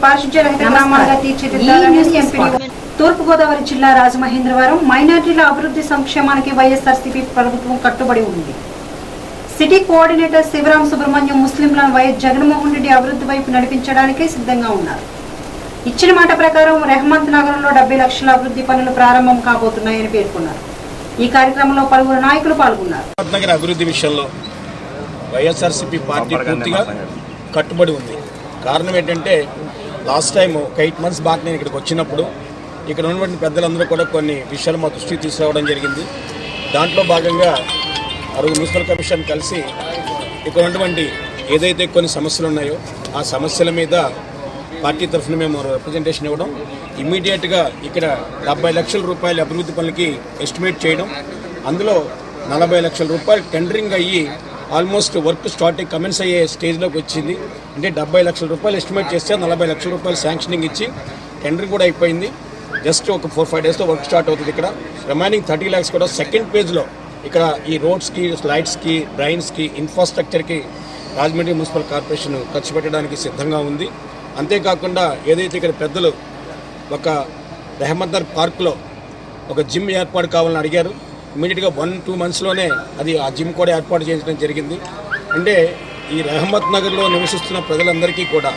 పారిశుధ్య రహిత గ్రామాలుగా తీర్చిదిద్దాలని ఎంపీ తూర్పుగోదావరి జిల్లా రాజమహేంద్రవరం మైనార్టీల అభివృద్ధి సంక్షేమానికి వైఎస్ఆర్సీపీ ప్రభుత్వం కట్టుబడి ఉంది సిటీ కోఆర్డినేటర్ శివరాం సుబ్రహ్మణ్యం ముస్లింలను వైఎస్ జగన్మోహన్ రెడ్డి అభివృద్ధి వైపు నడిపించడానికి సిద్ధంగా ఉన్నారు ఇచ్చిన మాట ప్రకారం రెహమంత్ నగరంలో డెబ్బై లక్షల అభివృద్ధి పనులు ప్రారంభం కాబోతున్నాయని పేర్కొన్నారు ఈ కార్యక్రమంలో పలువురు నాయకులు పాల్గొన్నారు నగర అభివృద్ధి విషయంలో వైఎస్ఆర్సీపీ పార్టీ పూర్తిగా కట్టుబడి ఉంది కారణం ఏంటంటే లాస్ట్ టైం ఒక ఎయిట్ మంత్స్ బ్యాక్ నేను ఇక్కడికి వచ్చినప్పుడు ఇక్కడ ఉన్నటువంటి పెద్దలందరూ కూడా కొన్ని విషయాలు మా దృష్టికి తీసుకురావడం జరిగింది దాంట్లో భాగంగా అరుగు మున్సిపల్ కమిషన్ కలిసి ఇక్కడ ఉన్నటువంటి ఏదైతే కొన్ని సమస్యలు ఉన్నాయో ఆ సమస్యల మీద పార్టీ తరఫున మేము రిప్రజెంటేషన్ ఇవ్వడం ఇమీడియట్గా ఇక్కడ డెబ్బై లక్షల రూపాయల అభివృద్ధి పనులకి ఎస్టిమేట్ చేయడం అందులో నలభై లక్షల రూపాయలు టెండరింగ్ అయ్యి ఆల్మోస్ట్ వర్క్ స్టార్ట్ కమెన్స్ అయ్యే స్టేజ్లోకి వచ్చింది అంటే డెబ్బై లక్షల రూపాయలు ఎస్టిమేట్ చేస్తే నలభై లక్షల రూపాయలు శాంక్షనింగ్ ఇచ్చి టెండరింగ్ కూడా అయిపోయింది జస్ట్ ఒక ఫోర్ ఫైవ్ డేస్లో వర్క్ స్టార్ట్ అవుతుంది ఇక్కడ రిమైనింగ్ థర్టీ ల్యాక్స్ కూడా సెకండ్ పేజ్లో ఇక్కడ ఈ రోడ్స్కి లైట్స్కి డ్రైన్స్కి ఇన్ఫ్రాస్ట్రక్చర్కి రాజమండ్రి మున్సిపల్ కార్పొరేషన్ ఖర్చు పెట్టడానికి సిద్ధంగా ఉంది అంతేకాకుండా ఏదైతే ఇక్కడ పెద్దలు ఒక రెహమద్దర్ పార్క్లో ఒక జిమ్ ఏర్పాటు కావాలని అడిగారు ఇమీడియట్గా వన్ టూ మంత్స్లోనే అది ఆ జిమ్ కూడా ఏర్పాటు చేయించడం జరిగింది అంటే ఈ రెహమత్ నగర్లో నివసిస్తున్న ప్రజలందరికీ కూడా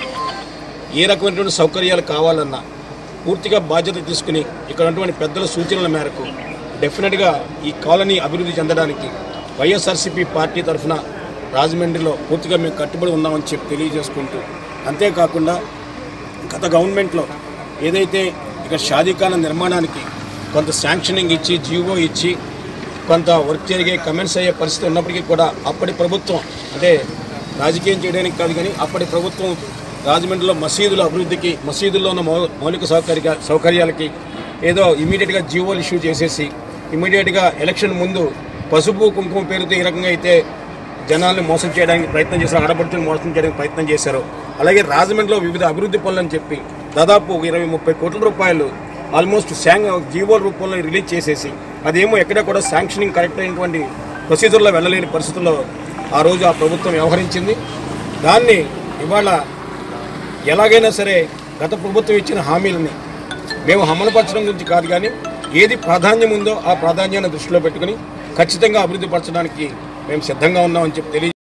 ఏ రకమైనటువంటి సౌకర్యాలు కావాలన్నా పూర్తిగా బాధ్యత తీసుకుని ఇక్కడ ఉన్నటువంటి పెద్దల సూచనల మేరకు డెఫినెట్గా ఈ కాలనీ అభివృద్ధి చెందడానికి వైఎస్ఆర్సీపీ పార్టీ తరఫున రాజమండ్రిలో పూర్తిగా మేము కట్టుబడి ఉన్నామని చెప్పి తెలియజేసుకుంటూ అంతేకాకుండా గత గవర్నమెంట్లో ఏదైతే ఇక్కడ షాదీఖాన నిర్మాణానికి కొంత శాంక్షనింగ్ ఇచ్చి జీవో ఇచ్చి కొంత వర్క్ జరిగే కమెంట్స్ అయ్యే పరిస్థితి ఉన్నప్పటికీ కూడా అప్పటి ప్రభుత్వం అంటే రాజకీయం చేయడానికి కాదు కానీ అప్పటి ప్రభుత్వం రాజమండ్రిలో మసీదుల అభివృద్ధికి మసీదుల్లో ఉన్న మౌ మౌలిక సౌకర్య సౌకర్యాలకి ఏదో ఇమీడియట్గా జీవోలు ఇష్యూ చేసేసి ఇమీడియట్గా ఎలక్షన్ ముందు పసుపు కుంకుమ పేరుతో ఈ రకంగా అయితే జనాల్ని మోసం చేయడానికి ప్రయత్నం చేశారు ఆడపడుతుని మోసం చేయడానికి ప్రయత్నం చేశారు అలాగే రాజమండ్రిలో వివిధ అభివృద్ధి పనులని చెప్పి దాదాపు ఒక ఇరవై ముప్పై కోట్ల రూపాయలు ఆల్మోస్ట్ శాంగ్ జీవోల రూపంలో రిలీజ్ చేసేసి అదేమో ఎక్కడ కూడా శాంక్షనింగ్ కరెక్ట్ అయినటువంటి ప్రొసీజర్లో వెళ్ళలేని పరిస్థితుల్లో ఆ రోజు ఆ ప్రభుత్వం వ్యవహరించింది దాన్ని ఇవాళ ఎలాగైనా సరే గత ప్రభుత్వం ఇచ్చిన హామీలని మేము అమలుపరచడం గురించి కాదు కానీ ఏది ప్రాధాన్యం ఉందో ఆ ప్రాధాన్యాన్ని దృష్టిలో పెట్టుకుని ఖచ్చితంగా అభివృద్ధి పరచడానికి మేము సిద్ధంగా ఉన్నామని చెప్పి తెలియ